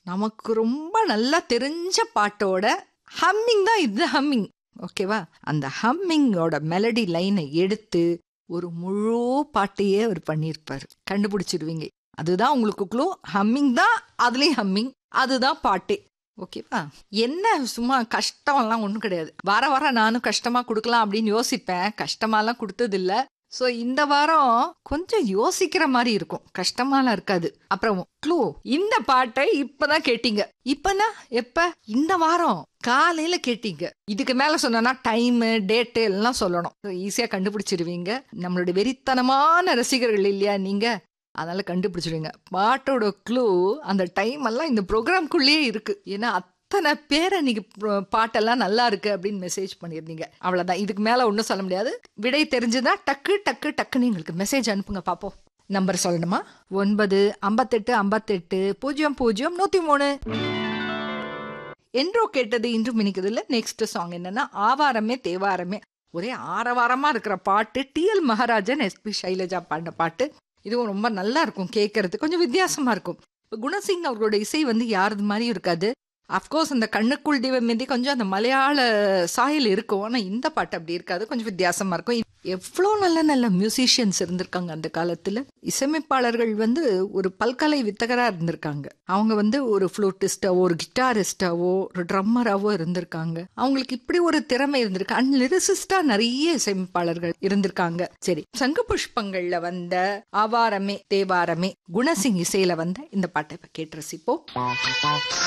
நமக்கு ரொம்ப நல்லா தெரிஞ்ச பாட்டோட ஹம்மிங் தான் இது ஹம்மிங் ஓகேவா அந்த ஹம்மிங்கோட மெலடி லைனை எடுத்து ஒரு முழு பாட்டையே அவர் பண்ணியிருப்பாரு கண்டுபிடிச்சிடுவீங்க அதுதான் உங்களுக்கு க்ளூ ஹம்மிங் தான் அதுலயும் ஹம்மிங் அதுதான் பாட்டே ஓகேவா என்ன சும்மா கஷ்டம்லாம் ஒன்றும் கிடையாது வார வாரம் நானும் கஷ்டமா கொடுக்கலாம் அப்படின்னு யோசிப்பேன் கஷ்டமாலாம் கொடுத்ததில்ல ஸோ இந்த வாரம் கொஞ்சம் யோசிக்கிற மாதிரி இருக்கும் கஷ்டமாலாம் இருக்காது அப்புறம் க்ளூ இந்த பாட்டை இப்பதான் கேட்டீங்க இப்பனா எப்ப இந்த வாரம் காலையில கேட்டீங்க இதுக்கு மேல சொன்னா டைம் டேட்டு எல்லாம் சொல்லணும் ஈஸியா கண்டுபிடிச்சிருவீங்க நம்மளுடைய வெறித்தனமான ரசிகர்கள் இல்லையா நீங்க அதனால கண்டுபிடிச்சிடுவீங்க பாட்டோட க்ளூ அந்த டைம் எல்லாம் இந்த ப்ரோக்ராம்குள்ளேயே இருக்கு ஏன்னா அத்தனை பேரை நீங்க ப்ர- பாட்டெல்லாம் நல்லா இருக்கு அப்படின்னு மெசேஜ் பண்ணியிருந்தீங்க அவ்வளவுதான் இதுக்கு மேல ஒன்றும் சொல்ல முடியாது விடை தெரிஞ்சுதா டக்கு டக்கு டக்குன்னு எங்களுக்கு மெசேஜ் அனுப்புங்க பாப்போம் நம்பர் சொல்லணுமா ஒன்பது ஐம்பத்தெட்டு ஐம்பத்தெட்டு பூஜ்ஜியம் பூஜ்ஜியம் நூத்தி மூணு என்றோ கேட்டது இன்றும் இனிக்குதுல நெக்ஸ்ட் சாங் என்னன்னா ஆவாரமே தேவாரமே ஒரே ஆரவாரமா இருக்கிற பாட்டு டிஎல் மகாராஜன் எஸ்பி சைலஜா பாடின பாட்டு இதுவும் ரொம்ப நல்லா இருக்கும் கேட்கறது கொஞ்சம் வித்தியாசமா இருக்கும் இப்போ குணசிங் அவர்களோட இசை வந்து யாரது மாதிரியும் இருக்காது அஃப்கோர்ஸ் அந்த கண்ணுக்குள் தெய்வம் மீதி கொஞ்சம் அந்த மலையாள சாயல் இருக்கும் ஆனால் இந்த பாட்டு அப்படி இருக்காது கொஞ்சம் வித்தியாசமா இருக்கும் எவ்வளோ நல்ல நல்ல மியூசிஷியன்ஸ் இருந்திருக்காங்க அந்த காலத்தில் இசையமைப்பாளர்கள் வந்து ஒரு பல்கலை வித்தகராக இருந்திருக்காங்க அவங்க வந்து ஒரு ஃப்ளூட்டிஸ்டாவோ ஒரு கிட்டாரிஸ்டாவோ ஒரு ட்ரம்மராவோ இருந்திருக்காங்க அவங்களுக்கு இப்படி ஒரு திறமை இருந்திருக்கு அண்ட் லிரிசிஸ்டா நிறைய இசையமைப்பாளர்கள் இருந்திருக்காங்க சரி சங்கு புஷ்பங்கள்ல வந்த ஆவாரமே தேவாரமே குணசிங் இசையில வந்த இந்த பாட்டை இப்ப கேட்டு ரசிப்போம்